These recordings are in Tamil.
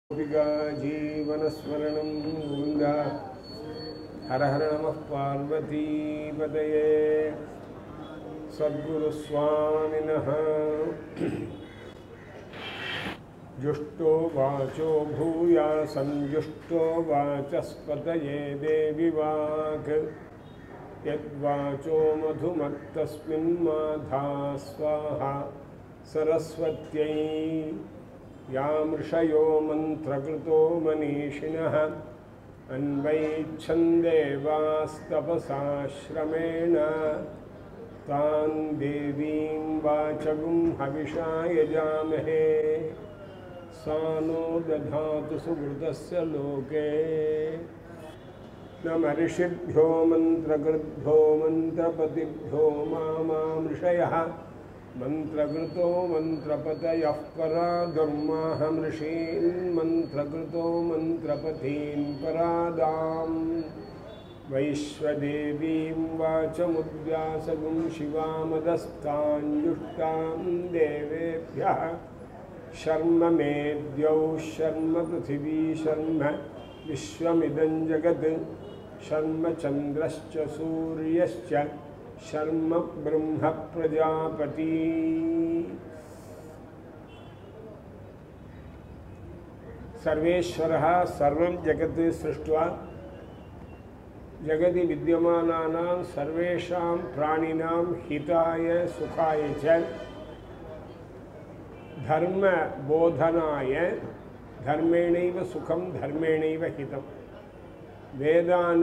गोपिका जीवनस्मरणं गोविन्द हर हर नमः पार्वतीपदये सद्गुरुस्वामिनः जुष्टो वाचो भूया सञ्जुष्टो वाचस्पतये देवि वाक् यद्वाचो मधुमत्तस्मिन् माधा स्वाहा सरस्वत्यै यामृषयो मन्त्रकृतो मनीषिणः अन्वैच्छन्देवास्तपसाश्रमेण तान् देवीं वाचगुं हविषा यजामहे सा नो दधातु सुहृदस्य लोके न मर्षिभ्यो मन्त्रकृद्भ्यो मन्त्रपतिभ्यो मामामृषयः मन्त्रकृतो मन्त्रपतयः परा दुर्माहमृषीन् मन्त्रकृतो मन्त्रपतीन् परादाम् वैश्वदेवीं वाचमुद्व्यासगुं शिवामदस्ताञ्जुष्टां देवेभ्यः शर्म मेद्यौ शर्म पृथिवी शर्म विश्वमिदं जगत् शर्म चन्द्रश्च सूर्यश्च शर्म ब्रह्म प्रजापति सर्वेश्वरः सर्वं जगत् सृष्ट्वा जगति विद्यमानानां सर्वेषां प्राणिनां हिताय सुखाय च धर्मबोधनाय धर्मेणैव सुखं धर्मेणैव हितं वेदान्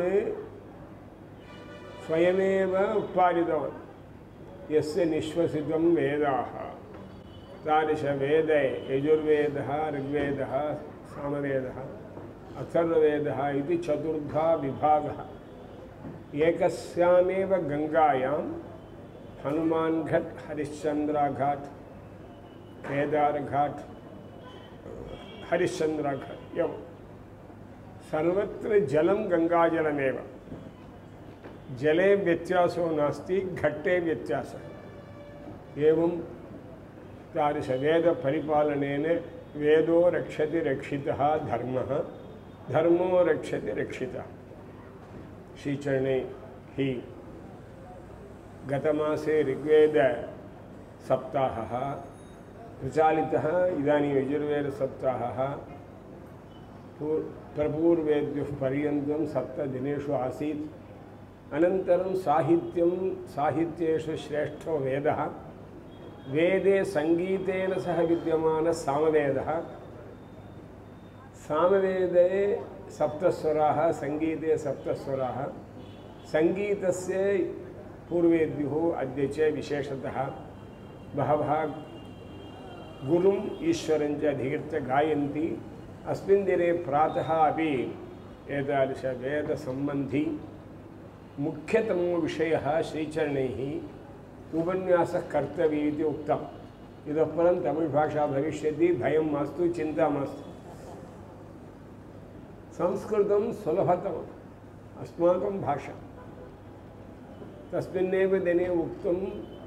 स्वयमेव उत्पादितवान् यस्य निःश्वसितं वेदाः तादृशवेदे यजुर्वेदः ऋग्वेदः सामवेदः अथर्ववेदः इति चतुर्धा विभागः एकस्यामेव गङ्गायां हनुमान् घट् हरिश्चन्द्राघाट् केदारघाट् हरिश्चन्द्राघाट् एवं सर्वत्र जलं गङ्गाजलमेव जले व्यत्यासो नास्ति घट्टे व्यत्यासः एवं तादृशवेदपरिपालनेन वेदो रक्षति रक्षितः धर्मः धर्मो रक्षति रक्षितः श्रीचरणे हि गतमासे ऋग्वेदसप्ताहः प्रचालितः इदानीं यजुर्वेदसप्ताहः पूर् प्रपूर्वेद्युः पर्यन्तं सप्तदिनेषु आसीत् अनन्तरं साहित्यं साहित्येषु श्रेष्ठो वेदः वेदे सङ्गीतेन सह विद्यमानः सामवेदः सामवेदे सप्तस्वराः सङ्गीते सप्तस्वराः सङ्गीतस्य पूर्वेद्युः अद्य च विशेषतः बहवः गुरुम् ईश्वरञ्च अधिकृत्य गायन्ति अस्मिन् दिने प्रातः अपि एतादृशवेदसम्बन्धी मुख्यतमो विषयः श्रीचरणैः उपन्यासः कर्तव्यः इति उक्तम् इतः परं तमिळ्भाषा भविष्यति भयं मास्तु चिन्ता मास्तु संस्कृतं सुलभतमम् अस्माकं भाषा तस्मिन्नेव दिने उक्तं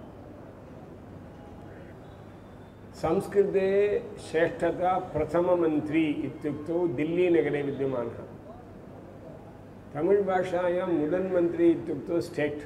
संस्कृते श्रेष्ठता प्रथममन्त्री इत्युक्तौ दिल्लीनगरे विद्यमानः तमिळ्भाषायां मुदन् मन्त्री इत्युक्तौ स्टेट्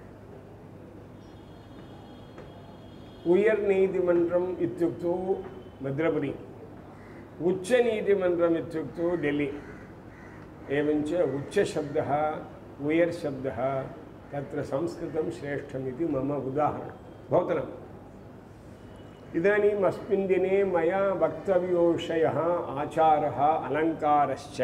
उयर्नीतिमन्त्रम् इत्युक्तौ मद्रपुरी उच्चनीतिमन्त्रम् इत्युक्तौ डेल्लि एवञ्च उच्चशब्दः उयर् शब्दः तत्र संस्कृतं श्रेष्ठमिति मम उदाहरणं भवतनम् इदानीम् अस्मिन् दिने मया वक्तव्यो विषयः आचारः अलङ्कारश्च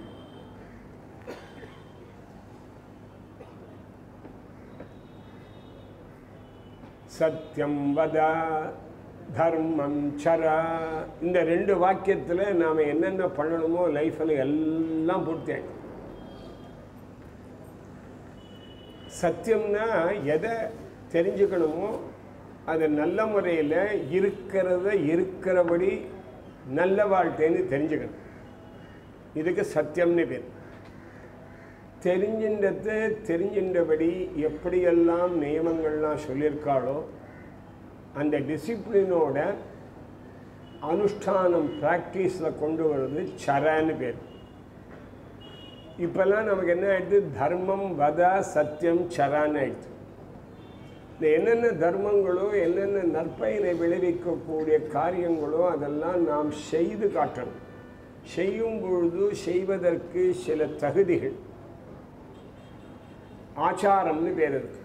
சத்தியம் வத தர்மம் சர இந்த ரெண்டு வாக்கியத்தில் நாம் என்னென்ன பண்ணணுமோ லைஃப்பில் எல்லாம் பூர்த்தியாகும் சத்தியம்னா எதை தெரிஞ்சுக்கணுமோ அது நல்ல முறையில் இருக்கிறத இருக்கிறபடி நல்ல வாழ்க்கைன்னு தெரிஞ்சுக்கணும் இதுக்கு சத்தியம்னு பேர் தெரிஞ்சின்றத தெரிஞ்சின்றபடி எப்படியெல்லாம் நியமங்கள்லாம் சொல்லியிருக்காளோ அந்த டிசிப்ளினோட அனுஷ்டானம் ப்ராக்டிஸில் கொண்டு வர்றது சரன்னு பேர் இப்போல்லாம் நமக்கு என்ன ஆயிடுது தர்மம் வத சத்தியம் சரான்னு ஆயிடுது இந்த என்னென்ன தர்மங்களோ என்னென்ன நற்பயனை விளைவிக்கக்கூடிய காரியங்களோ அதெல்லாம் நாம் செய்து காட்டணும் செய்யும் பொழுது செய்வதற்கு சில தகுதிகள் ஆச்சாரம்னு பேர் இருக்கு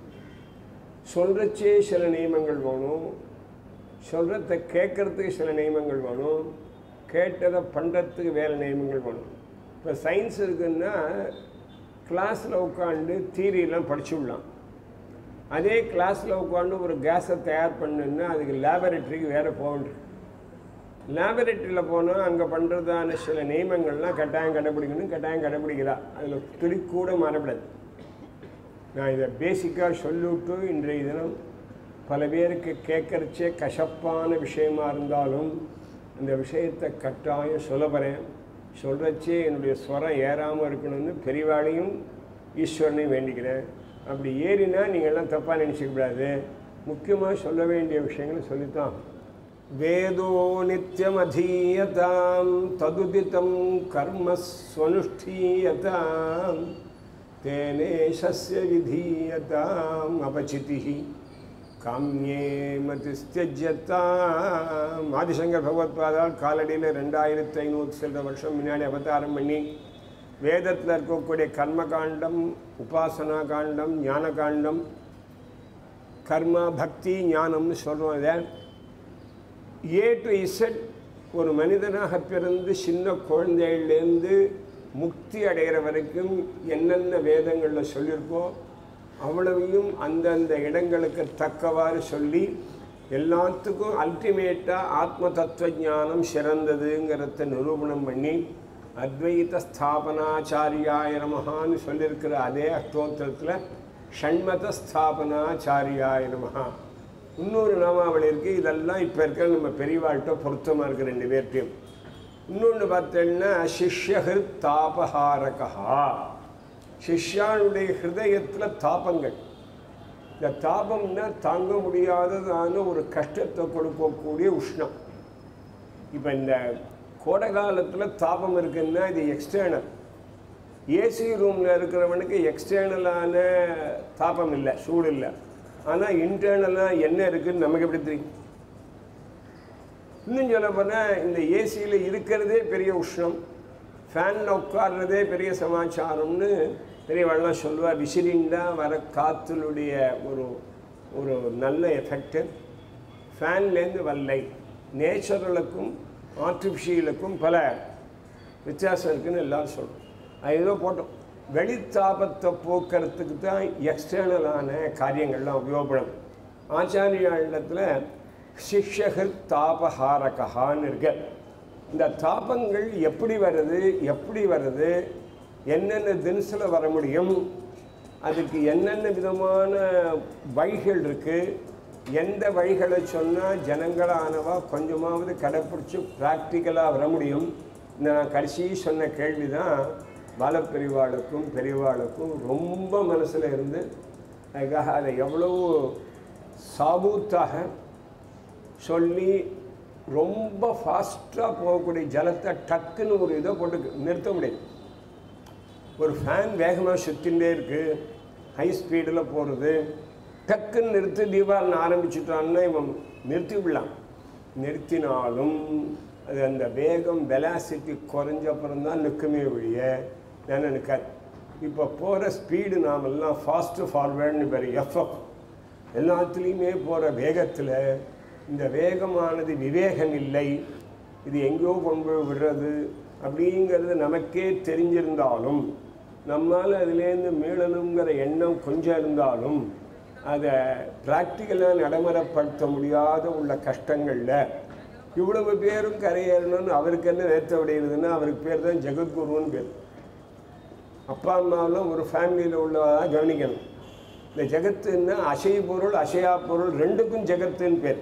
சொல்கிறச்சே சில நியமங்கள் வேணும் சொல்கிறத கேட்குறதுக்கு சில நியமங்கள் வேணும் கேட்டதை பண்ணுறதுக்கு வேறு நியமங்கள் வேணும் இப்போ சயின்ஸ் இருக்குன்னா கிளாஸில் உட்காந்து தியரியெல்லாம் படிச்சுடலாம் அதே கிளாஸில் உட்காந்து ஒரு கேஸை தயார் பண்ணுன்னா அதுக்கு லேபரேட்டரிக்கு வேறு போகணும் லேபரேட்டரியில் போனால் அங்கே பண்ணுறதான சில நியமங்கள்லாம் கட்டாயம் கடைப்பிடிக்கணும் கட்டாயம் கடைப்பிடிக்கிறா அதில் துளி கூட மாறப்படாது நான் இதை பேசிக்காக சொல்லிவிட்டு இன்றைய தினம் பல பேருக்கு கேட்கறச்சே கசப்பான விஷயமா இருந்தாலும் அந்த விஷயத்தை கட்டாயம் சொல்ல போகிறேன் சொல்கிறச்சே என்னுடைய ஸ்வரம் ஏறாமல் இருக்கணும்னு பெரியவாளையும் ஈஸ்வரனையும் வேண்டிக்கிறேன் அப்படி ஏறினா நீங்கள்லாம் தப்பாக நினச்சிக்கூடாது முக்கியமாக சொல்ல வேண்டிய விஷயங்களை சொல்லித்தான் வேதோ நித்தியமதீயதாம் ததுதிதம் கர்ம ஸ்வனுஷ்டீயதாம் தேனேஷஸ்ய விதீயதாம் அபச்சிதிः காமியே மதிஸ்தியஜத்தாம் ஆதிசங்கர் பகவத்பாதால் காலடியில் ரெண்டாயிரத்தி ஐநூற்றி சில வருஷம் முன்னாடி அவதாரம் பண்ணி வேதத்தில் இருக்கக்கூடிய கர்ம காண்டம் உபாசனா காண்டம் ஞான காண்டம் கர்மா பக்தி ஞானம்னு சொல்கிறோம் இதை ஏ டு இசட் ஒரு மனிதனாக பிறந்து சின்ன குழந்தையிலேருந்து முக்தி அடைகிற வரைக்கும் என்னென்ன வேதங்களில் சொல்லியிருக்கோ அவ்வளவையும் அந்தந்த இடங்களுக்கு தக்கவாறு சொல்லி எல்லாத்துக்கும் அல்டிமேட்டாக ஆத்ம தத்துவ ஞானம் சிறந்ததுங்கிறத நிரூபணம் பண்ணி அத்வைத ஸ்தாபனாச்சாரியாய நமகான்னு சொல்லியிருக்கிற அதே அஷ்டோத்திரத்தில் ஷண்மத ஸ்தாபனாச்சாரியாய நமகா இன்னொரு நாமாவளி இருக்குது இதெல்லாம் இப்போ இருக்கிற நம்ம பெரியவாழ்கிட்ட பொருத்தமாக இருக்குது ரெண்டு பேர்ட்டையும் இன்னொன்று பார்த்தேன்னா சிஷ்யஹிருத் தாபஹாரகா சிஷ்யானுடைய ஹிருதயத்தில் தாபங்கள் இந்த தாபம்னா தாங்க முடியாததான ஒரு கஷ்டத்தை கொடுக்கக்கூடிய உஷ்ணம் இப்போ இந்த கோடை காலத்தில் தாபம் இருக்குன்னா இது எக்ஸ்டர்னல் ஏசி ரூமில் இருக்கிறவனுக்கு எக்ஸ்டர்னலான தாபம் இல்லை சூடு இல்லை ஆனால் இன்டர்னலாக என்ன இருக்குன்னு நமக்கு எப்படி தெரியும் இன்னும் சொல்ல போனால் இந்த ஏசியில் இருக்கிறதே பெரிய உஷ்ணம் ஃபேனில் உட்கார்றதே பெரிய சமாச்சாரம்னு பெரியவாள்லாம் சொல்லுவா விசிறிண்டா வர காற்றுடைய ஒரு ஒரு நல்ல எஃபெக்டு ஃபேன்லேருந்து வல்லை நேச்சுரலுக்கும் ஆர்டிஃபிஷியலுக்கும் பல வித்தியாசம் இருக்குன்னு எல்லாரும் சொல்கிறோம் அது ஏதோ போட்டோம் வெளித்தாபத்தை போக்குறதுக்கு தான் எக்ஸ்டர்னலான காரியங்கள்லாம் உபயோகப்படும் ஆச்சாரியா இடத்துல சிஷ்யகர் தாபஹாரகான்னு இருக்கு இந்த தாபங்கள் எப்படி வருது எப்படி வருது என்னென்ன தினசில் வர முடியும் அதுக்கு என்னென்ன விதமான வழிகள் இருக்குது எந்த வழிகளை சொன்னால் ஜனங்களானவா கொஞ்சமாவது கடைப்பிடிச்சி ப்ராக்டிக்கலாக வர முடியும் இந்த நான் கடைசி சொன்ன கேள்வி தான் பாலப்பெரிவாளுக்கும் பெரியவாளுக்கும் ரொம்ப மனசில் இருந்து அதுக்காக அதை எவ்வளவு சாபூத்தாக சொல்லி ரொம்ப ஃபாஸ்ட்டாக போகக்கூடிய ஜலத்தை டக்குன்னு ஒரு இதை போட்டு நிறுத்த முடியாது ஒரு ஃபேன் வேகமாக சுற்றிகிட்டே இருக்குது ஹை ஸ்பீடில் போகிறது டக்குன்னு நிறுத்தி தீபாவளி ஆரம்பிச்சுட்டான்னா இவன் நிறுத்தி விடலாம் நிறுத்தினாலும் அது அந்த வேகம் வெலாசிட்டி குறைஞ்ச அப்புறம் தான் நிற்குமே ஒழிய நான் நிற்காது இப்போ போகிற ஸ்பீடு நாமெல்லாம் ஃபாஸ்ட்டு ஃபார்வேர்டுன்னு பேர் எஃப்எஃப் எல்லாத்துலேயுமே போகிற வேகத்தில் இந்த வேகமானது விவேகம் இல்லை இது எங்கேயோ கொண்டு போய் விடுறது அப்படிங்கிறது நமக்கே தெரிஞ்சிருந்தாலும் நம்மால் அதுலேருந்து மீளணுங்கிற எண்ணம் கொஞ்சம் இருந்தாலும் அதை ப்ராக்டிக்கலாக நடைமுறைப்படுத்த முடியாத உள்ள கஷ்டங்களில் இவ்வளவு பேரும் கரையேறணும்னு அவருக்கு என்ன நேர்த்த விடையுதுன்னா அவருக்கு பேர் தான் ஜெகத்குருன்னு பேர் அப்பா அம்மாவெல்லாம் ஒரு ஃபேமிலியில் உள்ளதாக கவனிக்கணும் இந்த ஜெகத்துன்னா அசை பொருள் அசையா பொருள் ரெண்டுக்கும் ஜெகத்துன்னு பேர்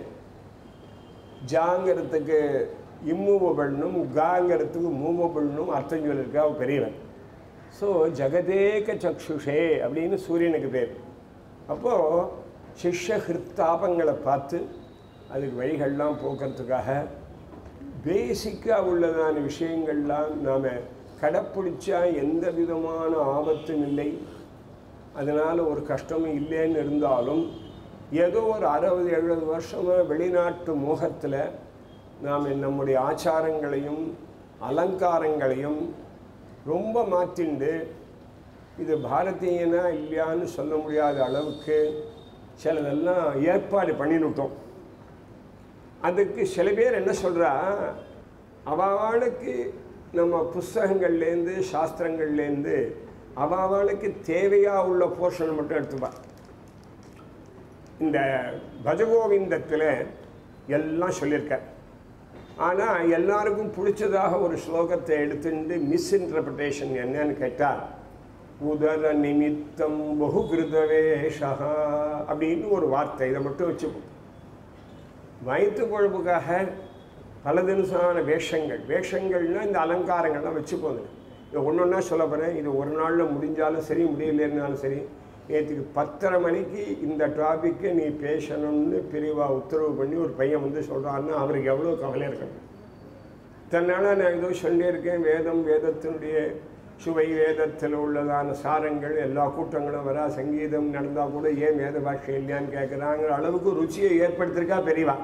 ஜாங்கிறதுக்கு இம்மூவபிள்னும் காங்கிறதுக்கு மூவபிள்னும் அர்த்தம் சொல்லியிருக்கா அவ பெரியவன் ஸோ ஜெகதேக சக்ஷுஷே அப்படின்னு சூரியனுக்கு பேர் அப்போது சிஷ்ய ஹிருத்தாபங்களை பார்த்து அதுக்கு வழிகள்லாம் போக்குறதுக்காக பேசிக்காக உள்ளதான விஷயங்கள்லாம் நாம் கடைப்பிடிச்சா எந்த விதமான ஆபத்தும் இல்லை அதனால் ஒரு கஷ்டமும் இல்லைன்னு இருந்தாலும் ஏதோ ஒரு அறுபது எழுபது வருஷமாக வெளிநாட்டு மோகத்தில் நாம் நம்முடைய ஆச்சாரங்களையும் அலங்காரங்களையும் ரொம்ப மாற்றிண்டு இது பாரதியனா இல்லையான்னு சொல்ல முடியாத அளவுக்கு சிலதெல்லாம் ஏற்பாடு பண்ணிவிட்டோம் அதுக்கு சில பேர் என்ன சொல்கிறா அவளுக்கு நம்ம புஸ்தகங்கள்லேருந்து சாஸ்திரங்கள்லேருந்து அவளுக்கு தேவையாக உள்ள போர்ஷனை மட்டும் எடுத்துப்பா இந்த பஜகோவிந்தத்தில் எல்லாம் சொல்லியிருக்கார் ஆனால் எல்லாருக்கும் பிடிச்சதாக ஒரு ஸ்லோகத்தை எடுத்துட்டு மிஸ்இன்டர்பிரிட்டேஷன் என்னன்னு கேட்டால் உதர நிமித்தம் பகுகிருதவேஷா அப்படின்னு ஒரு வார்த்தை இதை மட்டும் வச்சுப்போம் வயிற்று குழம்புக்காக பல தினசான வேஷங்கள் வேஷங்கள்னால் இந்த அலங்காரங்கள்லாம் வச்சுப்போங்க இது ஒன்று ஒன்றா சொல்ல போகிறேன் இது ஒரு நாளில் முடிஞ்சாலும் சரி முடியலன்னாலும் சரி நேற்றுக்கு பத்தரை மணிக்கு இந்த டாப்பிக்கை நீ பேசணும்னு பிரிவா உத்தரவு பண்ணி ஒரு பையன் வந்து சொல்கிறான்னா அவருக்கு எவ்வளோ கவலை இருக்கணும் தன்னால் நான் ஏதோ சொல்லியிருக்கேன் வேதம் வேதத்தினுடைய சுவை வேதத்தில் உள்ளதான சாரங்கள் எல்லா கூட்டங்களும் வரா சங்கீதம் நடந்தால் கூட ஏன் வேத பாஷை இல்லையான்னு கேட்குறாங்கிற அளவுக்கு ருச்சியை ஏற்படுத்தியிருக்கா பெரியவா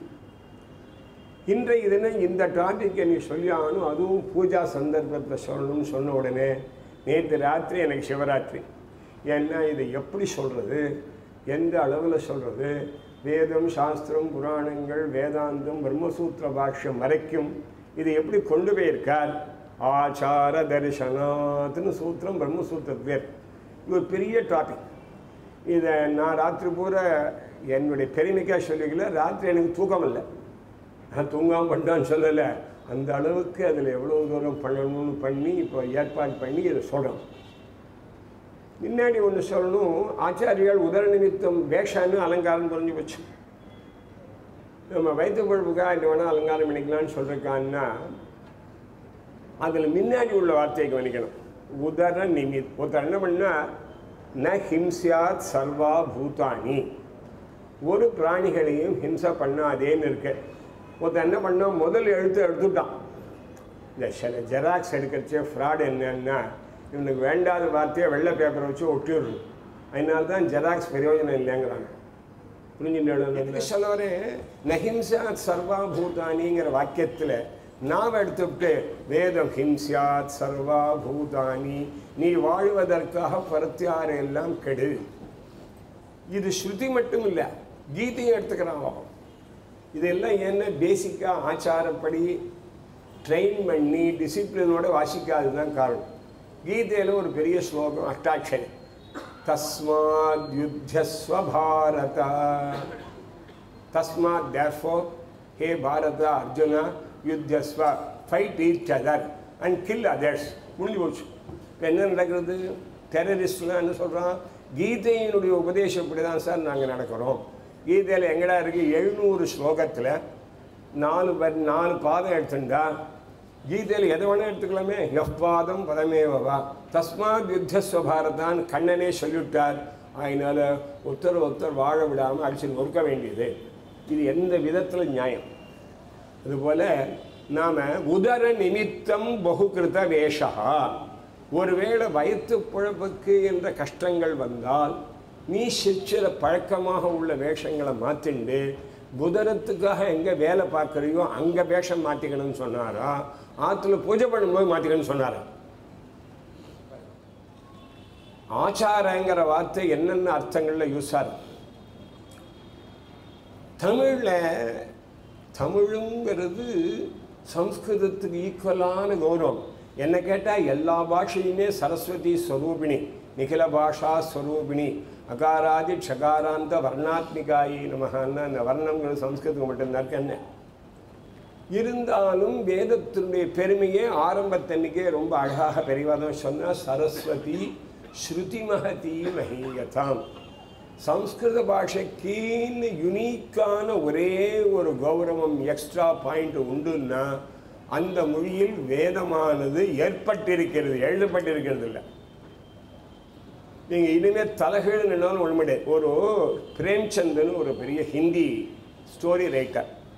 இன்றைய தினம் இந்த டாபிக்கை நீ சொல்லி ஆகணும் அதுவும் பூஜா சந்தர்ப்பத்தில் சொல்லணும்னு சொன்ன உடனே நேற்று ராத்திரி எனக்கு சிவராத்திரி ஏன்னா இதை எப்படி சொல்கிறது எந்த அளவில் சொல்கிறது வேதம் சாஸ்திரம் புராணங்கள் வேதாந்தம் பிரம்மசூத்திர பாஷ்யம் வரைக்கும் இது எப்படி கொண்டு போயிருக்கார் ஆச்சார தரிசனாத்னு சூத்திரம் பிரம்மசூத்திர பேர் இது ஒரு பெரிய டாபிக் இதை நான் ராத்திரி பூரா என்னுடைய பெருமைக்காக சொல்லிக்கல ராத்திரி எனக்கு தூக்கம் இல்லை நான் தூங்காமல் பண்ணான்னு சொல்லலை அந்த அளவுக்கு அதில் எவ்வளோ தூரம் பண்ணணும்னு பண்ணி இப்போ ஏற்பாடு பண்ணி இதை சொல்கிறோம் முன்னாடி ஒன்று சொல்லணும் ஆச்சாரியால் உதர நிமித்தம் வேஷான்னு அலங்காரம் புரிஞ்சு வச்சு நம்ம வயிற்று பொழுப்புக்காக என்ன வேணால் அலங்காரம் பண்ணிக்கலாம்னு சொல்லிருக்கான்னா அதில் முன்னாடி உள்ள வார்த்தையை கவனிக்கணும் உதர நிமித் ஒருத்தர் என்ன பண்ணால் ந ஹிம்சியாத் சர்வா பூதானி ஒரு பிராணிகளையும் ஹிம்சை பண்ணாதேன்னு இருக்கு ஒருத்தன் என்ன பண்ணால் முதல் எழுத்து எடுத்துட்டான் இந்த சில ஜெராக்ஸ் எடுக்கிறச்சே ஃப்ராட் என்னன்னா இவனுக்கு வேண்டாத வார்த்தையை வெள்ளை பேப்பரை வச்சு ஒட்டிடுறது அதனால தான் ஜெராக்ஸ் பிரயோஜனம் இல்லைங்கிறாங்க புரிஞ்சுட்டு சொல்ல வரேன் நஹிம்சா சர்வா பூதானிங்கிற வாக்கியத்தில் நாம் எடுத்துவிட்டு வேதம் ஹிம்சியாத் சர்வா பூதானி நீ வாழ்வதற்காக பரத்தியாரை எல்லாம் கெடு இது ஸ்ருதி மட்டும் இல்லை கீதையும் எடுத்துக்கிறான் அவன் இதெல்லாம் என்ன பேசிக்காக ஆச்சாரப்படி ட்ரெயின் பண்ணி டிசிப்ளினோட வாசிக்காது தான் காரணம் கீதையில் ஒரு பெரிய ஸ்லோகம் அஷ்டாட்சரி தஸ்மாத் யுத்தஸ்வ பாரத தஸ்மாத் தேர்ஃபோர் ஹே பாரத அர்ஜுனா யுத்தஸ்வ fight each other and kill others முடிஞ்சு போச்சு இப்போ என்ன நடக்கிறது டெரரிஸ்ட்லாம் என்ன சொல்கிறான் கீதையினுடைய உபதேசம் இப்படி தான் சார் நாங்கள் நடக்கிறோம் கீதையில் எங்கடா இருக்குது எழுநூறு ஸ்லோகத்தில் நாலு பர் நாலு பாதம் எடுத்துட்டா கீதையில் எதை வேணால் எடுத்துக்கலாமே எப்பாதம் பதமேவா தஸ்மாத் யுத்தஸ்வ பாரதான் கண்ணனே சொல்லிவிட்டார் அதனால் ஒருத்தர் ஒருத்தர் வாழ விடாமல் அடிச்சு நொறுக்க வேண்டியது இது எந்த விதத்தில் நியாயம் அதுபோல் நாம் உதர நிமித்தம் பகுகிருத வேஷா ஒருவேளை வயிற்று புழப்புக்கு என்ற கஷ்டங்கள் வந்தால் நீ சிற்சில பழக்கமாக உள்ள வேஷங்களை மாற்றிண்டு புதரத்துக்காக எங்கே வேலை பார்க்குறியோ அங்கே வேஷம் மாற்றிக்கணும்னு சொன்னாரா ஆற்றுல பூஜை பண்ணும்போது மாற்றிக்கணும்னு சொன்னாரா ஆச்சாரங்கிற வார்த்தை என்னென்ன அர்த்தங்களில் யூஸ் ஆகுது தமிழில் தமிழுங்கிறது சம்ஸ்கிருதத்துக்கு ஈக்குவலான கௌரவம் என்ன கேட்டால் எல்லா பாஷையுமே சரஸ்வதி ஸ்வரூபிணி நிகில பாஷா ஸ்வரூபிணி அகாராதி ஷகாராந்த வர்ணாத்மிகாயி நமகான்னு அந்த வர்ணங்கள் சம்ஸ்கிருதம் மட்டும்தான் இருக்கு என்ன இருந்தாலும் வேதத்தினுடைய பெருமையே ஆரம்பத்தன்னைக்கே ரொம்ப அழகாக பெரியவாதம் சொன்னால் சரஸ்வதி ஸ்ருதி மகதி மகீயதாம் சம்ஸ்கிருத பாஷைக்குன்னு யுனீக்கான ஒரே ஒரு கௌரவம் எக்ஸ்ட்ரா பாயிண்ட் உண்டுன்னா அந்த மொழியில் வேதமானது ஏற்பட்டிருக்கிறது எழுதப்பட்டிருக்கிறது இல்லை நீங்கள் இனிமேல் தலைகீழ் நின்னாலும் ஒன்றுமடே ஒரு பிரேம்சந்தன் ஒரு பெரிய ஹிந்தி ஸ்டோரி ரைட்டர்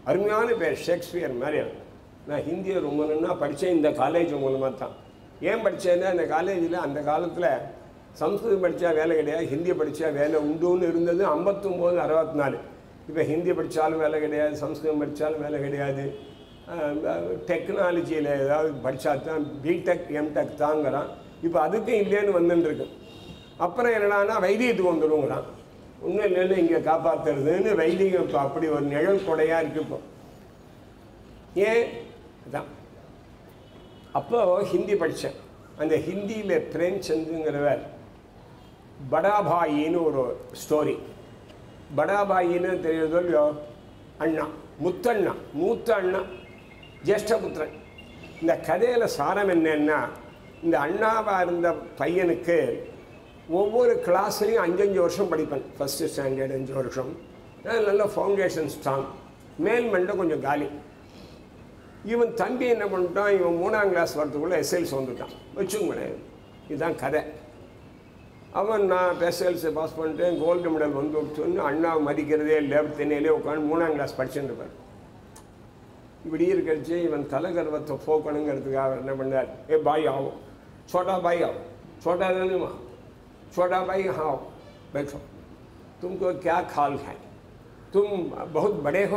அருமையான பேர் ஷேக்ஸ்பியர் மாதிரி அவர். நான் ஹிந்தியை ரொம்ப நன்னா படித்தேன் இந்த காலேஜ் மூலமாக தான் ஏன் படித்தேன்னா இந்த காலேஜில் அந்த காலத்தில் சம்ஸ்கிருதம் படித்தா வேலை கிடையாது ஹிந்தி படித்தா வேலை உண்டுன்னு இருந்தது ஐம்பத்தொம்போது அறுபத்தி நாலு இப்போ ஹிந்தி படித்தாலும் வேலை கிடையாது சம்ஸ்கிருதம் படித்தாலும் வேலை கிடையாது டெக்னாலஜியில் ஏதாவது படித்தா தான் பிடெக் எம்டெக் தாங்கிறான் இப்போ அதுக்கும் இல்லைன்னு வந்துட்டுருக்கு அப்புறம் என்னடான்னா வைத்தியத்துக்கு வந்துடுங்கிறான் ஒன்றும் இல்லைன்னு இங்கே காப்பாற்றுறதுன்னு வைதிகம் இப்போ அப்படி ஒரு நிழல் கொடையாக இருக்கு இப்போ ஏன் அதான் அப்போ ஹிந்தி படித்தேன் அந்த ஹிந்தியில் பிரேம்சந்துங்கிறவர் படாபாயின்னு ஒரு ஸ்டோரி படாபாயின்னு தெரியுதோ இல்லையோ அண்ணா முத்தண்ணா மூத்த அண்ணா ஜேஷ்டபுத்திரன் இந்த கதையில் சாரம் என்னன்னா இந்த அண்ணாவாக இருந்த பையனுக்கு ஒவ்வொரு கிளாஸ்லேயும் அஞ்சஞ்சு வருஷம் படிப்பேன் ஃபஸ்ட்டு ஸ்டாண்டர்ட் அஞ்சு வருஷம் அஹ் நல்ல ஃபவுண்டேஷன் ஸ்ட்ராங் மேல் மண்டை கொஞ்சம் காலி இவன் தம்பி என்ன பண்ணிட்டான் இவன் மூணாம் கிளாஸ் வரதுக்குள்ளே எஸ்எல்சி வந்துட்டான் வச்சுங்களேன் இதுதான் கதை அவன் நான் எஸ்எல்சி பாஸ் பண்ணிட்டேன் கோல்டு மெடல் வந்து விட்டுன்னு அண்ணாவை மதிக்கிறதே இல்லை திண்ணையிலே உட்காந்து மூணாம் கிளாஸ் படிச்சுட்டு இருப்பார் இப்படி இருக்கிறச்சு இவன் தலைகர்வத்தை போக்கணுங்கிறதுக்காக அவர் என்ன பண்ணார் ஏ பாய் ஆகும் छोटा भाई आओ छोटा नहीं वहाँ छोटा भाई हाँ आओ बैठो तुमको क्या ख्याल है तुम बहुत बड़े हो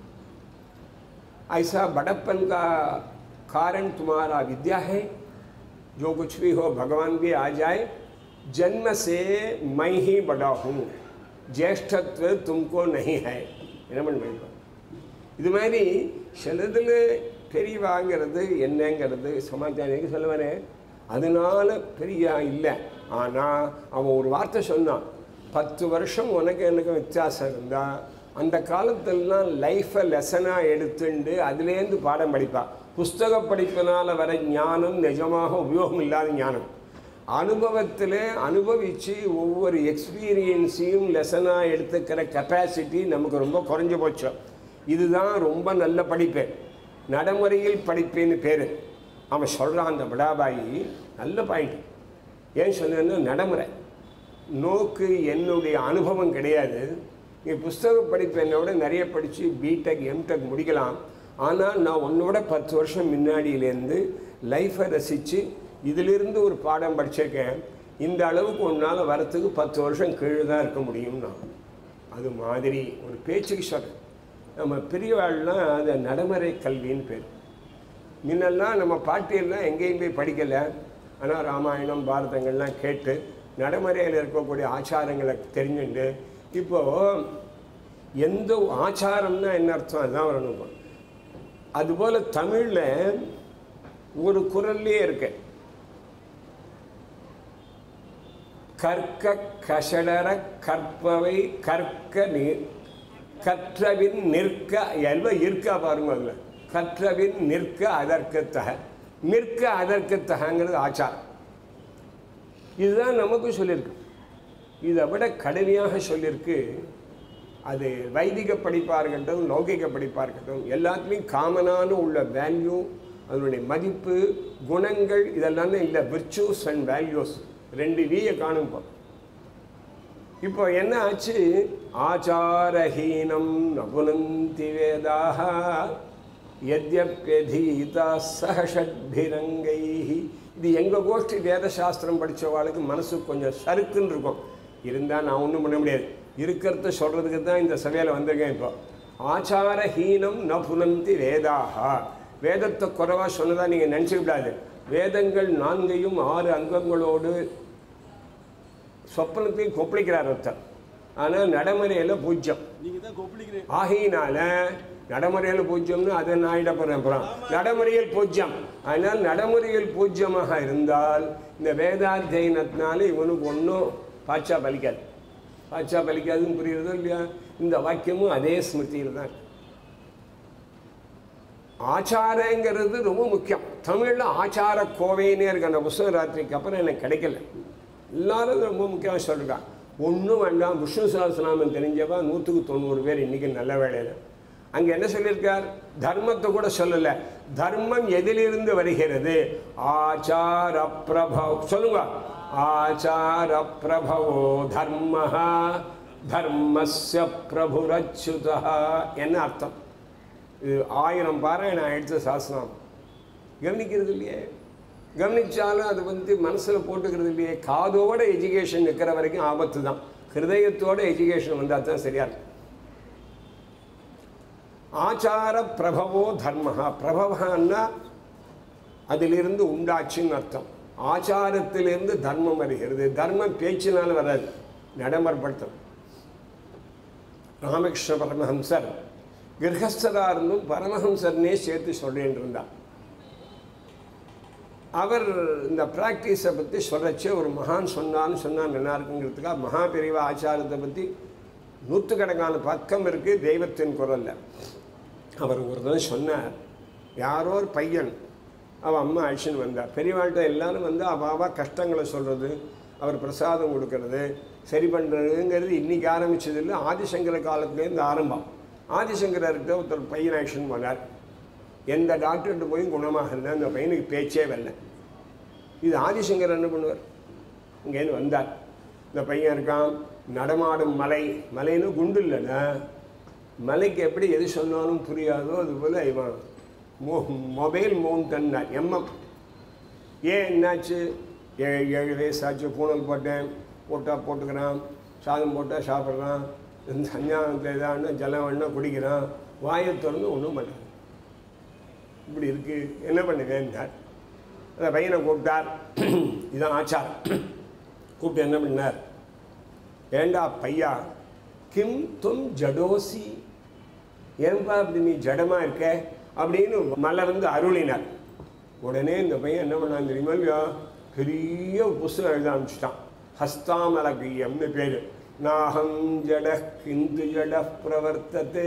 ऐसा बड़प्पन का कारण तुम्हारा विद्या है जो कुछ भी हो भगवान भी आ जाए जन्म से मैं ही बड़ा हूँ ज्येष्ठत्व तुमको नहीं है என்ன பண்ண வேண்டும் இது மாதிரி சிலதில் பெரியவாங்கிறது என்னங்கிறது சமாச்சாரம் சொல்லுவானே அதனால பெரிய இல்லை ஆனால் அவன் ஒரு வார்த்தை சொன்னான் பத்து வருஷம் உனக்கு எனக்கு வித்தியாசம் இருந்தால் அந்த காலத்திலலாம் லைஃப்பை லெசனாக எடுத்துண்டு அதுலேருந்து பாடம் படிப்பான் புஸ்தக படிப்பினால் வர ஞானம் நிஜமாக உபயோகம் இல்லாத ஞானம் அனுபவத்தில் அனுபவித்து ஒவ்வொரு எக்ஸ்பீரியன்ஸையும் லெசனாக எடுத்துக்கிற கெப்பாசிட்டி நமக்கு ரொம்ப குறைஞ்சு போச்சு இதுதான் ரொம்ப நல்ல படிப்பு நடைமுறையில் படிப்பேன்னு பேர் அவன் சொல்கிறான் அந்த படாபாயி நல்ல பாயிண்ட் ஏன் சொன்னேன்னா நடைமுறை நோக்கு என்னுடைய அனுபவம் கிடையாது நீ புஸ்தக படிப்பு என்னோட நிறைய படித்து பிடெக் எம்டெக் முடிக்கலாம் ஆனால் நான் உன்னோட பத்து வருஷம் முன்னாடியிலேருந்து லைஃப்பை ரசித்து இதிலிருந்து ஒரு பாடம் படிச்சிருக்கேன் இந்த அளவுக்கு உன்னால் வரத்துக்கு பத்து வருஷம் கீழே தான் இருக்க முடியும் நான் அது மாதிரி ஒரு பேச்சுக்கு சொல்கிறேன் நம்ம பெரியவாள்லாம் அது நடைமுறை கல்வின்னு பேர் முன்னெல்லாம் நம்ம பாட்டியெல்லாம் எங்கேயும் போய் படிக்கலை ஆனால் ராமாயணம் பாரதங்கள்லாம் கேட்டு நடைமுறையில் இருக்கக்கூடிய ஆச்சாரங்களை தெரிஞ்சுண்டு இப்போது எந்த ஆச்சாரம்னா என்ன அர்த்தம் அதுதான் வரணும் அதுபோல் தமிழில் ஒரு குரல்லே இருக்கு கற்க கஷடர கற்பவை கற்க நீர் கற்றவின் நிற்க எல்லாம் இருக்கா பாருங்க அதில் கற்றவின் நிற்க அதற்கத்தக நிற்க அதற்கத்தகங்கிறது ஆச்சாரம் இதுதான் நமக்கு சொல்லியிருக்கு இதை விட கடுமையாக சொல்லியிருக்கு அது வைதிக படிப்பாக இருக்கட்டும் லௌகிக படிப்பாக இருக்கட்டும் எல்லாத்துலேயும் காமனான உள்ள வேல்யூ அதனுடைய மதிப்பு குணங்கள் இதெல்லாம் தான் இல்லை விர்ச்சூஸ் அண்ட் வேல்யூஸ் ரெண்டு வீயை காணும் இப்போ இப்போ என்ன ஆச்சு ஆச்சாரஹீனம் நபுனந்தி வேதாக எத்யப்யதீதா சஹஷட்பிரங்கை இது எங்கள் கோஷ்டி வேதசாஸ்திரம் படித்தவாளுக்கு மனசு கொஞ்சம் சறுக்குன்னு இருக்கும் இருந்தால் நான் ஒன்றும் பண்ண முடியாது இருக்கிறத சொல்கிறதுக்கு தான் இந்த சபையில் வந்திருக்கேன் இப்போ ஆச்சாரஹீனம் ந புனந்தி வேதாக வேதத்தை குறைவாக சொன்னதாக நீங்கள் நினச்சிக்கூடாது வேதங்கள் நான்கையும் ஆறு அங்கங்களோடு சொப்பனத்தையும் கொப்பளிக்கிறார் ஒருத்தர் ஆனால் நடைமுறையில் பூஜ்யம் நீங்க தான் கொப்பளிக்கிறீங்க ஆகையினால நடைமுறையில் பூஜ்யம்னு அதை நான் இடப்படுறேன் அப்புறம் நடைமுறையில் பூஜ்யம் அதனால் நடைமுறையில் பூஜ்யமாக இருந்தால் இந்த வேதாத்தியனத்தினால இவனுக்கு ஒன்றும் பாச்சா பலிக்காது பாச்சா பலிக்காதுன்னு புரியுறதோ இல்லையா இந்த வாக்கியமும் அதே ஸ்மிருதியில் தான் இருக்கு. ஆச்சாரங்கிறது ரொம்ப முக்கியம் தமிழில் ஆச்சார கோவைன்னே இருக்கு அந்த புஸ்தக ராத்திரிக்கு அப்புறம் எனக்கு கிடைக்கல எல்லாரும் ரொம்ப முக்கியமாக சொல்லிருக்காங்க ஒன்றும் வேண்டாம் விஷ்ணு சஹஸ்ரநாமம் தெரிஞ்சவா நூற்றுக்கு தொண்ணூறு பேர் இன்றைக்கி நல்ல வேலையில் அங்கே என்ன சொல்லியிருக்கார் தர்மத்தை கூட சொல்லலை தர்மம் எதிலிருந்து வருகிறது ஆச்சார பிரபவ் சொல்லுங்க ஆச்சார பிரபவோ தர்ம தர்மஸ்ய பிரபுரச்சுதா என்ன அர்த்தம் இது ஆயிரம் பாராயணம் எடுத்த சாஸ்திரம் கவனிக்கிறது இல்லையே கவனிச்சாலும் அது வந்து மனசில் போட்டுக்கிறது இல்லையே காதோட எஜுகேஷன் இருக்கிற வரைக்கும் ஆபத்து தான் ஹிருதயத்தோட எஜுகேஷன் வந்தால் தான் சரியா இருக்கும் ஆச்சார பிரபவோ தர்மஹா பிரபவன்னா அதிலிருந்து உண்டாச்சுன்னு அர்த்தம் ஆச்சாரத்திலிருந்து தர்மம் வருகிறது தர்மம் பேச்சினால் வராது நடைமுறைப்படுத்தும் ராமகிருஷ்ண பரமஹம்சர் கிரகஸ்தராக இருந்தும் பரமஹம்சர்னே சேர்த்து சொல்லிட்டு இருந்தார் அவர் இந்த ப்ராக்டிஸை பற்றி சொல்கிறச்சே ஒரு மகான் சொன்னான்னு சொன்னால் நல்லா இருக்குங்கிறதுக்காக மகா பிரிவா ஆச்சாரத்தை பற்றி நூற்றுக்கணக்கான பக்கம் இருக்குது தெய்வத்தின் குரலில் அவர் ஒரு தடவை சொன்னார் யாரோ ஒரு பையன் அவள் அம்மா அழிச்சுன்னு வந்தார் பெரியவாள்கிட்ட எல்லாரும் வந்து அவாவா கஷ்டங்களை சொல்கிறது அவர் பிரசாதம் கொடுக்கறது சரி பண்ணுறதுங்கிறது இன்றைக்கி ஆரம்பிச்சது இல்லை ஆதிசங்கர காலத்துலேருந்து ஆரம்பம் ஆதிசங்கரர்கிட்ட ஒருத்தர் பையன் ஆக்ஷன் பண்ணார் எந்த டாக்டர்கிட்ட போய் குணமாகல அந்த பையனுக்கு பேச்சே வரல இது ஆதிசங்கர் என்ன பண்ணுவார் இங்கேருந்து வந்தார் இந்த பையன் இருக்கான் நடமாடும் மலை மலைன்னு குண்டு இல்லைன்னா மலைக்கு எப்படி எது சொன்னாலும் புரியாதோ அதுபோல் இவன் மோ மொபைல் மவுண்டன் எம்எம் ஏன் என்னாச்சு ஏழு ஏழு வயசாச்சு பூனல் போட்டேன் போட்டால் போட்டுக்கிறான் சாதம் போட்டால் சாப்பிட்றான் இந்த சஞ்சானத்தில் ஏதாவது ஜலம் வேணா குடிக்கிறான் வாயை திறந்து ஒன்றும் பண்ணுறான் இப்படி இருக்குது என்ன பண்ணுவேன்னார் அந்த பையனை கூப்பிட்டார் இதான் ஆச்சாரம் கூப்பிட்டு என்ன பண்ணார் ஏண்டா பையா கிம் தும் ஜடோசி ஏன்பா இப்படி நீ ஜடமாக இருக்க அப்படின்னு மலர்ந்து அருளினார் உடனே இந்த பையன் என்ன பண்ணான் தெரியுமா இல்லையா பெரிய ஒரு புஸ்தகம் எழுத ஆரம்பிச்சிட்டான் ஹஸ்தாமலகியம்னு பேர் நாகம் ஜட கிந்து ஜட பிரவர்த்ததே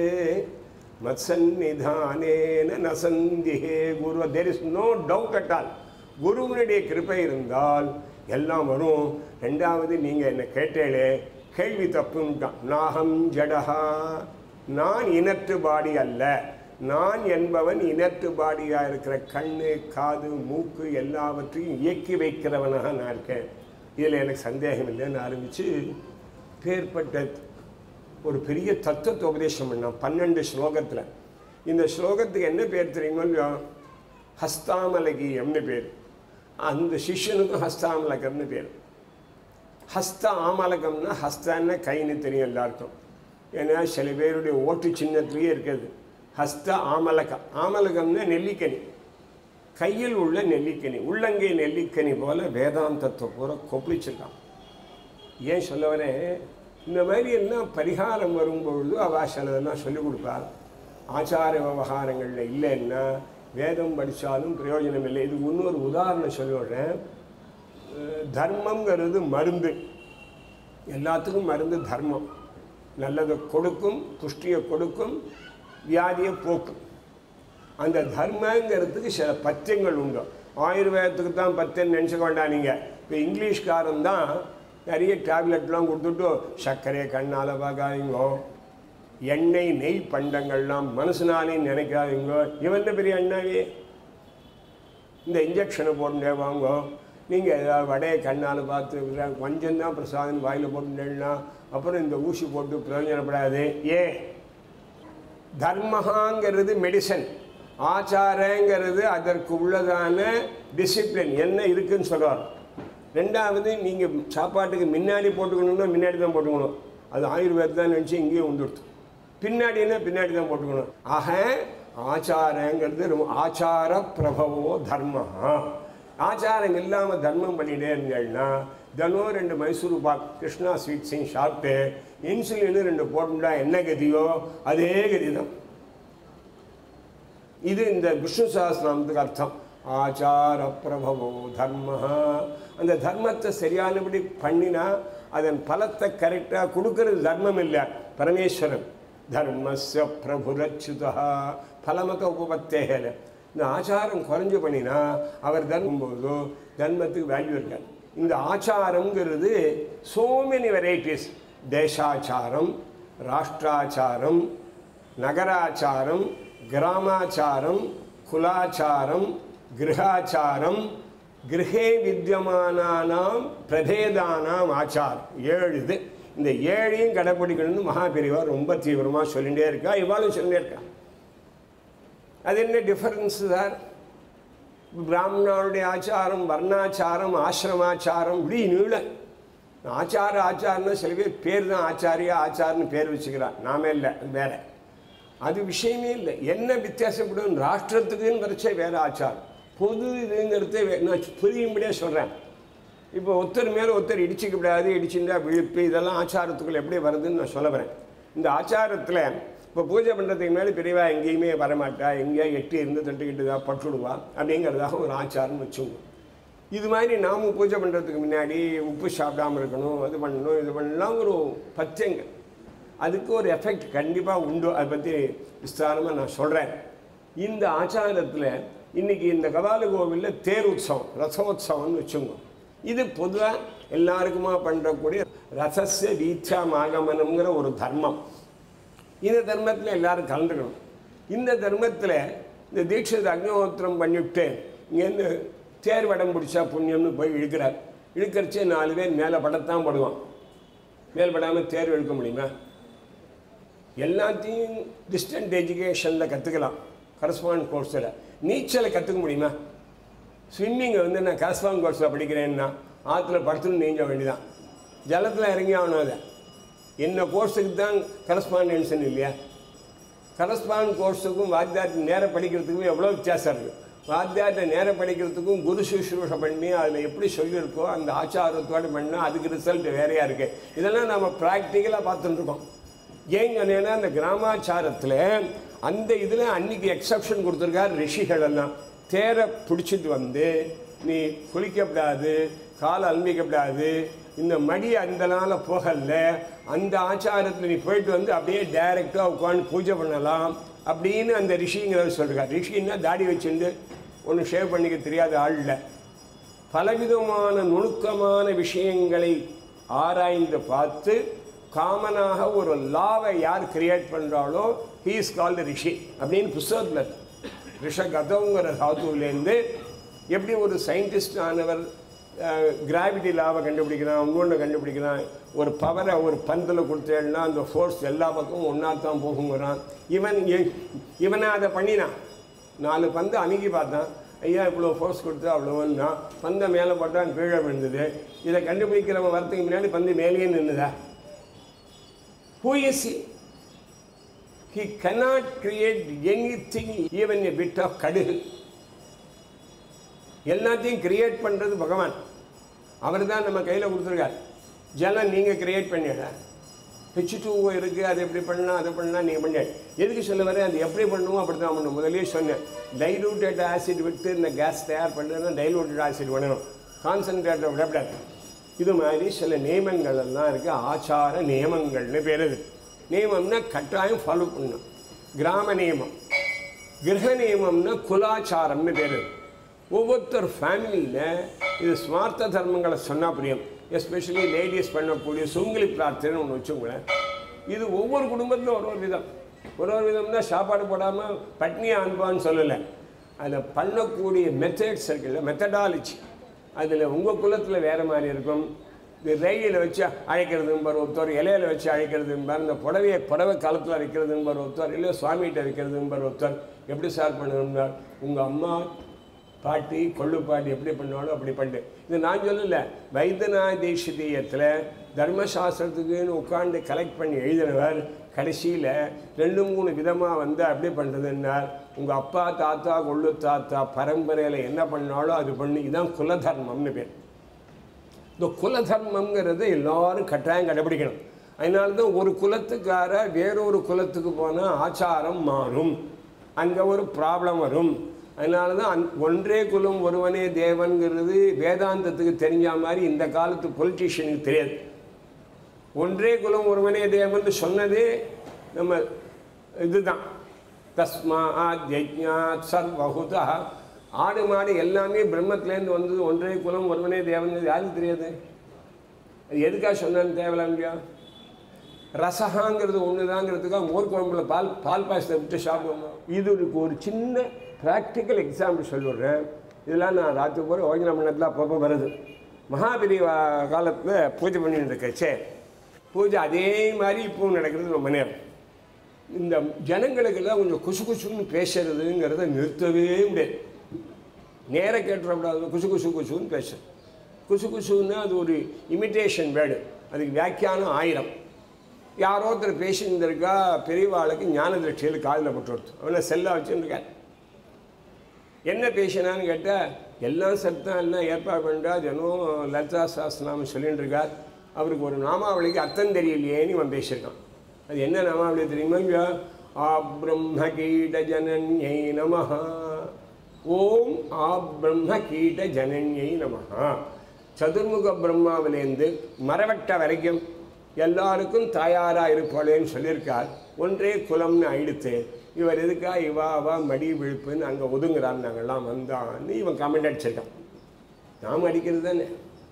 மத்சன்னிதானேன நசந்திஹே guru there is no doubt at all குருவனுடைய கிருப்பை இருந்தால் எல்லாம் வரும் ரெண்டாவது நீங்கள் என்ன கேட்டேளே கேள்வி தப்புன்ட்டான் நாகம் ஜடஹா நான் இனற்று பாடி அல்ல நான் என்பவன் இனற்று பாடியாக இருக்கிற கண்ணு காது மூக்கு எல்லாவற்றையும் இயக்கி வைக்கிறவனாக நான் இருக்கேன் இதில் எனக்கு சந்தேகம் இல்லைன்னு ஆரம்பித்து பேர்பட்ட ஒரு பெரிய தத்துவத்தை உபதேசம் பண்ணான் பன்னெண்டு ஸ்லோகத்தில் இந்த ஸ்லோகத்துக்கு என்ன பேர் தெரியுமோ இல்லையோ ஹஸ்தாமலகியம்னு பேர் அந்த சிஷ்யனுக்கும் ஹஸ்தாமலகம்னு பேர் ஹஸ்த ஆமலகம்னா ஹஸ்தான்னா கைன்னு தெரியும் எல்லாருக்கும் ஏன்னா சில பேருடைய ஓட்டு சின்னத்துலேயே இருக்குது ஹஸ்த ஆமலகம் ஆமலகம்னா நெல்லிக்கனி கையில் உள்ள நெல்லிக்கனி உள்ளங்கை நெல்லிக்கனி போல வேதாந்தத்தை பூரா கொப்பளிச்சிருக்கான் ஏன் சொல்ல வரேன் இந்த மாதிரி எல்லாம் பரிகாரம் வரும்பொழுது அவ சிலதெல்லாம் சொல்லிக் கொடுப்பா ஆச்சார விவகாரங்களில் இல்லைன்னா வேதம் படித்தாலும் பிரயோஜனம் இல்லை இது இன்னொரு உதாரணம் சொல்லிவிடுறேன் அஹ் தர்மங்கிறது மருந்து எல்லாத்துக்கும் மருந்து தர்மம் நல்லதை கொடுக்கும் புஷ்டியை கொடுக்கும் வியாதியை போக்கும் அந்த தர்மங்கிறதுக்கு சில பத்தியங்கள் உண்டு ஆயுர்வேதத்துக்கு தான் பத்தியம் நினச்சிக்க வேண்டாம் நீங்கள் இப்போ இங்கிலீஷ்காரன் தான் நிறைய டேப்லெட்லாம் கொடுத்துட்டு சர்க்கரையை கண்ணால் பார்க்காதீங்கோ எண்ணெய் நெய் பண்டங்கள்லாம் மனசுனாலே நினைக்காதீங்கோ இவன் பெரிய அண்ணாவே இந்த இன்ஜெக்ஷனை போட்டுட்டே வாங்கோ நீங்கள் ஏதாவது வடையை கண்ணால் பார்த்து கொஞ்சம் தான் பிரசாதம் வாயில் போட்டுட்டேன்னா அப்புறம் இந்த ஊசி போட்டு பிரயோஜனப்படாது ஏன் தர்மஹாங்கிறது மெடிசன் ஆச்சாரங்கிறது அதற்கு உள்ளதான டிசிப்ளின் என்ன இருக்குன்னு சொல்கிறார் ரெண்டாவது நீங்கள் சாப்பாட்டுக்கு முன்னாடி போட்டுக்கணும்னா முன்னாடி தான் போட்டுக்கணும் அது ஆயுர்வேதம் தான் நினச்சி இங்கேயும் வந்துடுது பின்னாடினா பின்னாடி தான் போட்டுக்கணும் ஆக ஆச்சாரங்கிறது ரொம்ப ஆச்சார பிரபவோ தர்ம ஆச்சாரம் இல்லாமல் தர்மம் பண்ணிட்டே இருந்தீங்கன்னா தினம் ரெண்டு மைசூர் பாக் கிருஷ்ணா ஸ்வீட்ஸையும் சாப்பிட்டு இன்சுலின் ரெண்டு போட்டுட்டா என்ன கதியோ அதே கதி தான் இது இந்த விஷ்ணு சஹஸ்ரநாமத்துக்கு அர்த்தம் ஆச்சார பிரபவோ தர்ம அந்த தர்மத்தை சரியானபடி பண்ணினா அதன் பலத்தை கரெக்டாக கொடுக்கறது தர்மம் இல்லை பரமேஸ்வரன் தர்மஸ்ய பிரபுரச்சுதா பலமத உபபத்தேகல இந்த ஆச்சாரம் குறைஞ்சு பண்ணினா அவர் தர்மம் போதோ தர்மத்துக்கு வேல்யூ இருக்காது இந்த ஆச்சாரங்கிறது சோ மெனி வெரைட்டிஸ் தேசாச்சாரம் ராஷ்டிராச்சாரம் நகராச்சாரம் கிராமாச்சாரம் குலாச்சாரம் கிரகாச்சாரம் கிரகே வித்தியமானானாம் பிரபேதானாம் ஆச்சாரம் ஏழு இது இந்த ஏழையும் கடைப்பிடிக்கணும்னு மகாபிரிவா ரொம்ப தீவிரமாக சொல்லிகிட்டே இருக்கா இவாளும் சொல்லிட்டே இருக்கா அது என்ன டிஃபரன்ஸ் சார் பிராமணனுடைய ஆச்சாரம் வர்ணாச்சாரம் ஆசிரமாச்சாரம் இப்படி நீள ஆச்சார ஆச்சாரம்னா சில பேர் பேர் தான் ஆச்சாரியா ஆச்சாரன்னு பேர் வச்சுக்கிறான் நாம இல்லை அது வேற அது விஷயமே இல்லை என்ன வித்தியாசப்படும் ராஷ்டிரத்துக்குன்னு வரைச்சே வேற ஆச்சாரம் பொது இதுங்கிறதே வே- நான் புரியும்படியாக சொல்கிறேன் இப்போ ஒருத்தர் மேலே ஒருத்தர் இடிச்சிக்க கூடாது இடிச்சுட்டா விழுப்பு இதெல்லாம் ஆச்சாரத்துக்குள்ள எப்படி வருதுன்னு நான் சொல்ல வரேன் இந்த ஆச்சாரத்தில் இப்போ பூஜை பண்ணுறதுக்கு மேலே பெரியவா எங்கேயுமே வரமாட்டா எங்கேயா எட்டி இருந்து தட்டுக்கிட்டு தான் பட்டுடுவா அப்படிங்கிறதாக ஒரு ஆச்சாரம்னு வச்சுக்கோங்க இது மாதிரி நாமும் பூஜை பண்ணுறதுக்கு முன்னாடி உப்பு சாப்பிடாம இருக்கணும் அது பண்ணணும் இது பண்ணலாம் ஒரு பத்தியங்க அதுக்கு ஒரு எஃபெக்ட் கண்டிப்பாக உண்டு அதை பற்றி விஸ்தாரமாக நான் சொல்கிறேன் இந்த ஆச்சாரத்தில் இன்னைக்கு இந்த கபால கோவிலில் தேர் உற்சவம் ரசோத்சவம்னு வச்சுங்க இது பொதுவாக எல்லாருக்குமா பண்ணுறக்கூடிய ரசஸ்ய வீச்சாமாகமனம்ங்கிற ஒரு தர்மம் இந்த தர்மத்தில் எல்லாரும் கலந்துக்கணும் இந்த தர்மத்தில் இந்த தீட்சித அக்னிஹோத்திரம் பண்ணிவிட்டு இங்கேருந்து தேர் வடம் பிடிச்சா புண்ணியம்னு போய் இழுக்கிறார் இழுக்கிறச்சே நாலு பேர் மேலே படத்தான் படுவான் மேல் படாமல் தேர் இழுக்க முடியுமா எல்லாத்தையும் டிஸ்டன்ட் எஜுகேஷனில் கற்றுக்கலாம் கரஸ்பாண்ட் கோர்ஸில் நீச்சலை கற்றுக்க முடியுமா ஸ்விம்மிங்கை வந்து நான் கரஸ்பாண்ட் கோர்ஸில் படிக்கிறேன்னா ஆற்றுல படுத்துன்னு நீஞ்ச வேண்டியதான் ஜலத்தில் இறங்கி ஆகணும் அதை என்ன கோர்ஸுக்கு தான் கரஸ்பாண்டன்ஸ்னு இல்லையா கரஸ்பாண்ட் கோர்ஸுக்கும் வாத்தியார்ட்ட நேரம் படிக்கிறதுக்கும் எவ்வளோ வித்தியாசம் இருக்குது வாத்தியார்ட்ட நேரம் படிக்கிறதுக்கும் குரு சுஷ்ரூஷை பண்ணி அதில் எப்படி சொல்லியிருக்கோ அந்த ஆச்சாரத்தோடு பண்ணால் அதுக்கு ரிசல்ட் வேறையாக இருக்குது இதெல்லாம் நம்ம ப்ராக்டிக்கலாக பார்த்துட்டு இருக்கோம் ஏன் சொன்னேன்னா அந்த கிராமாச்சாரத்தில் அந்த இதில் அன்னைக்கு எக்ஸப்ஷன் கொடுத்துருக்கார் ரிஷிகள் எல்லாம் தேரை பிடிச்சிட்டு வந்து நீ குளிக்கப்படாது காலை அலம்பிக்கப்படாது இந்த மடி அந்த நாளில் போகல அந்த ஆச்சாரத்தில் நீ போயிட்டு வந்து அப்படியே டைரெக்டாக உட்காந்து பூஜை பண்ணலாம் அப்படின்னு அந்த ரிஷிங்கிறத சொல்கிறார் ரிஷின்னா தாடி வச்சுட்டு ஒன்று ஷேவ் பண்ணிக்க தெரியாத ஆள் இல்லை பலவிதமான நுணுக்கமான விஷயங்களை ஆராய்ந்து பார்த்து காமனாக ஒரு லாவை யார் கிரியேட் பண்ணுறாளோ ஹீ இஸ் கால்டு ரிஷி அப்படின்னு புஸ்தகத்தில் இருக்கு. ரிஷகதங்கிற தாத்துவிலேருந்து எப்படி ஒரு சயின்டிஸ்ட் ஆனவர் கிராவிட்டி லாவை கண்டுபிடிக்கிறான் இன்னொன்று கண்டுபிடிக்கிறான் ஒரு பவரை ஒரு பந்தில் கொடுத்தேன்னா அந்த ஃபோர்ஸ் எல்லா பக்கமும் ஒன்றா தான் போகுங்கிறான் இவன் இ- இவனை அதை பண்ணினான் நாலு பந்து அணுகி பார்த்தான் ஐயா இவ்வளோ ஃபோர்ஸ் கொடுத்து அவ்வளோன்னா பந்தை மேலே போட்டான் கீழே விழுந்தது இதை கண்டுபிடிக்கிறவன் வரத்துக்கு முன்னாடி பந்து மேலேயே நின்றுதா who is he cannot create anything even a bit of kadugu எல்லாத்தையும் கிரியேட் பண்ணுறது பகவான் அவர் தான் நம்ம கையில் கொடுத்துருக்கார் ஜலம் நீங்கள் கிரியேட் பண்ணிட ஹெச் டூ இருக்குது அது எப்படி பண்ணலாம் அதை பண்ணலாம் நீங்கள் பண்ண எதுக்கு சொல்ல வரேன் அது எப்படி பண்ணுவோம் அப்படி தான் பண்ணணும் முதல்லயே சொன்னேன் டைலூட்டட் ஆசிட் விட்டு இந்த கேஸ் தயார் பண்ணுறதுனா டைலூட்டட் ஆசிட் பண்ணணும் கான்சன்ட்ரேட்டை விடக்கூடாது இது மாதிரி சில நியமங்கள் எல்லாம் இருக்குது ஆச்சார நியமங்கள்னு பேர் இது நியமம்னா கட்டாயம் ஃபாலோ பண்ணணும் கிராம நியமம் கிரக நியமம்னா குலாச்சாரம்னு பேர் ஒவ்வொருத்தர் ஃபேமிலியில் இது ஸ்மார்த்த தர்மங்களை சொன்னால் புரியும் எஸ்பெஷலி லேடிஸ் பண்ணக்கூடிய சுங்கிலி பிரார்த்தனை ஒன்று வச்சுக்கோங்களேன் இது ஒவ்வொரு குடும்பத்திலும் ஒரு ஒரு விதம் ஒரு ஒரு விதம்னா சாப்பாடு போடாமல் பட்னியை அனுப்பான்னு சொல்லலை அதில் பண்ணக்கூடிய மெத்தட்ஸ் இருக்குல்ல மெத்தடாலஜி அதில் உங்கள் குலத்தில் வேறு மாதிரி இருக்கும் இந்த ரயிலில் வச்சு அழைக்கிறதும்பார் ஒருத்தர் இலையில வச்சு அழைக்கிறதும்பார் இந்த புடவையை புடவை காலத்தில் வைக்கிறதும்பார் ஒருத்தர் இல்லை சுவாமிகிட்ட வைக்கிறதும்பார் ஒருத்தர் எப்படி சார் பண்ணணும்னார் உங்கள் அம்மா பாட்டி கொள்ளு பாட்டி எப்படி பண்ணுவாலும் அப்படி பண்ணு இது நான் சொல்லல வைத்தியநாத தேசியத்தில் தர்மசாஸ்திரத்துக்குன்னு உட்காந்து கலெக்ட் பண்ணி எழுதினவர் கடைசியில் ரெண்டு மூணு விதமாக வந்து அப்படி பண்ணுறதுன்னார் உங்கள் அப்பா தாத்தா கொள்ளு தாத்தா பரம்பரையில் என்ன பண்ணாலும் அது பண்ணு இதுதான் குலதர்மம்னு பேர் இந்த குல தர்மம்ங்கிறது எல்லாரும் கட்டாயம் கடைபிடிக்கணும் அதனால தான் ஒரு குலத்துக்கார வேறொரு குலத்துக்கு போனால் ஆச்சாரம் மாறும் அங்கே ஒரு ப்ராப்ளம் வரும் அதனால தான் அந் ஒன்றே குலம் ஒருவனே தேவன்கிறது வேதாந்தத்துக்கு தெரிஞ்ச மாதிரி இந்த காலத்து பொலிட்டீஷியனுக்கு தெரியாது ஒன்றே குலம் ஒருவனே தேவன் சொன்னதே நம்ம இதுதான் தஸ்மாத் யஜ்ஞாத் சர்வகுதா ஆடு மாடு எல்லாமே பிரம்மத்திலேருந்து வந்தது ஒன்றே குலம் ஒருவனே தேவன் யாருக்கு தெரியாது அது எதுக்காக சொன்னான்னு தேவையில்ல இல்லையா ரசகாங்கிறது ஒன்று தாங்கிறதுக்காக மோர் குழம்புல பால் பால் பாயசத்தை விட்டு சாப்பிடுவோம் இது ஒரு ஒரு சின்ன ப்ராக்டிக்கல் எக்ஸாம்பிள் சொல்லிடுறேன் இதெல்லாம் நான் ராத்திரி பூரா ஓஜன மண்டலத்தில் அப்பப்போ வருது மகாபலி காலத்தில் பூஜை பண்ணிட்டு இருக்கச்சே பூஜை அதே மாதிரி இப்பவும் நடக்கிறது ரொம்ப நேரம் இந்த ஜனங்களுக்கெல்லாம் கொஞ்சம் குசு குசுன்னு பேசுறதுங்கிறத நிறுத்தவே முடியாது நேர கேட்டுறக்கூடாது குசு குசு குசுன்னு பேசு குசு குசுன்னா அது ஒரு இமிட்டேஷன் வேர்டு அதுக்கு வியாக்கியானம் ஆயிரம் யாரோ ஒருத்தர் பேசியிருந்திருக்கா பெரியவாளுக்கு ஞான திருஷ்டியில் காதில் போட்டு கொடுத்து அவனை செல்லை வச்சுருக்கார் என்ன பேசினான்னு கேட்டால் எல்லாம் சத்தம் எல்லாம் ஏற்பாடு பண்ணிட்டா தினம் லலிதா சாஸ்திரநாமம் சொல்லிட்டு இருக்கார் அவருக்கு ஒரு நாமாவளிக்கு அர்த்தம் தெரியலையேன்னு இவன் பேசியிருக்கான் அது என்ன நாமாவளி தெரியுமா இல்லையா ஆ பிரம்ம கீட ஜனன்யை நமஹ ஓம் ஆ பிரம்ம கீட ஜனன்யை நமஹ சதுர்முக பிரம்மாவிலேருந்து மரவட்ட வரைக்கும் எல்லாருக்கும் தாயாராக இருப்பாளேன்னு சொல்லியிருக்கார் ஒன்றே குலம்னு ஆயிடுத்து இவர் எதுக்கா இவா அவா மடி விழுப்புன்னு அங்கே ஒதுங்குறான் நாங்கள்லாம் வந்தான்னு இவன் கமெண்ட் அடிச்சிருக்கான் நாம் அடிக்கிறது தானே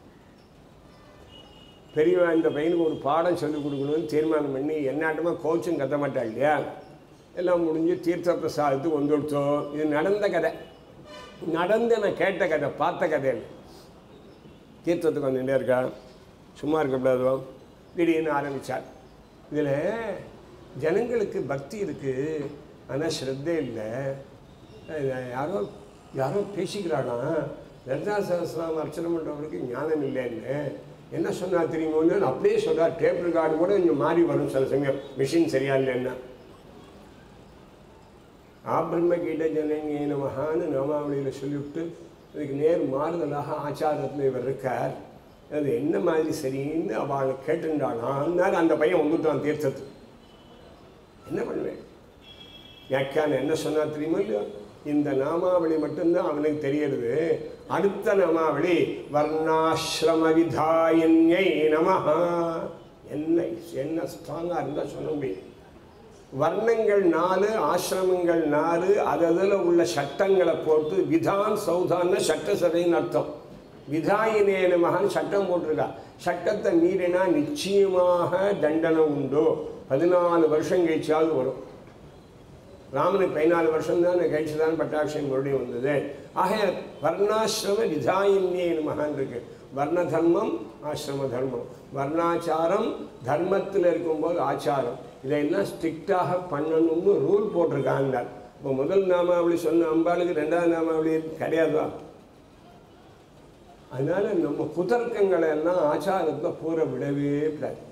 பெரியவன் இந்த பையனுக்கு ஒரு பாடம் சொல்லிக் கொடுக்கணும்னு தீர்மானம் பண்ணி என்னாட்டமாக கோச்சும் கத்த மாட்டா இல்லையா எல்லாம் முடிஞ்சு தீர்த்த பிரசாதத்துக்கு வந்துடுத்தோம் இது நடந்த கதை நடந்த நான் கேட்ட கதை பார்த்த கதை இல்லை தீர்த்தத்துக்கு வந்துட்டே இருக்கா சும்மா இருக்கக்கூடாதோ திடீர்னு ஆரம்பித்தார் இதில் ஜனங்களுக்கு பக்தி இருக்குது ஆனால் ஸ்ரத்தை இல்லை இது யாரோ யாரோ பேசிக்கிறாளாம் லலிதா சகஸ்ராம் அர்ச்சனை பண்ணுறவருக்கு ஞானம் இல்லைன்னு என்ன சொன்னா தெரியுமோன்னு அப்படியே சொல்கிறார் டேப் ரெக்கார்டு கூட கொஞ்சம் மாறி வரும் சில சமயம் மிஷின் சரியா இல்லைன்னா ஆ பிரம்ம கீட ஜனங்கி நமஹான்னு நாமாவளியில் சொல்லிவிட்டு அதுக்கு நேர் மாறுதலாக ஆச்சாரத்தில் இவர் இருக்கார் அது என்ன மாதிரி சரின்னு அவள் கேட்டுண்டாளான்னாரு அந்த பையன் வந்துட்டான் தீர்த்தத்துக்கு என்ன பண்ணுவேன் வியாக்கியானம் என்ன சொன்னா தெரியுமா இல்லையா இந்த நாமாவளி மட்டும்தான் அவனுக்கு தெரியறது அடுத்த நாமாவளி வர்ணாசிரம விதாயன்யை நமஹா என்ன என்ன ஸ்ட்ராங்காக இருந்தால் சொல்ல முடியும் வர்ணங்கள் நாலு ஆசிரமங்கள் நாலு அதில் உள்ள சட்டங்களை போட்டு விதான் சௌதான்னு சட்டசபைன்னு அர்த்தம் விதாயினே நமகன்னு சட்டம் போட்டிருக்கா சட்டத்தை மீறினா நிச்சயமாக தண்டனை உண்டு பதினாலு வருஷம் கழிச்சாவது வரும் ராமனுக்கு பதினாலு வருஷம் தான் கழிச்சு தான் பட்டாட்சியம் மறுபடியும் வந்தது ஆக வர்ணாசிரம விதாயின்யே மகான் இருக்கு வர்ண தர்மம் ஆசிரம தர்மம் வர்ணாச்சாரம் தர்மத்தில் இருக்கும்போது ஆச்சாரம் இதையெல்லாம் ஸ்ட்ரிக்டாக பண்ணணும்னு ரூல் போட்டிருக்காங்க இப்போ முதல் நாமாவளி சொன்ன அம்பாளுக்கு ரெண்டாவது நாமாவளி கிடையாதா அதனால நம்ம குதர்க்கங்களை எல்லாம் ஆச்சாரத்தை பூர விடவே கூடாது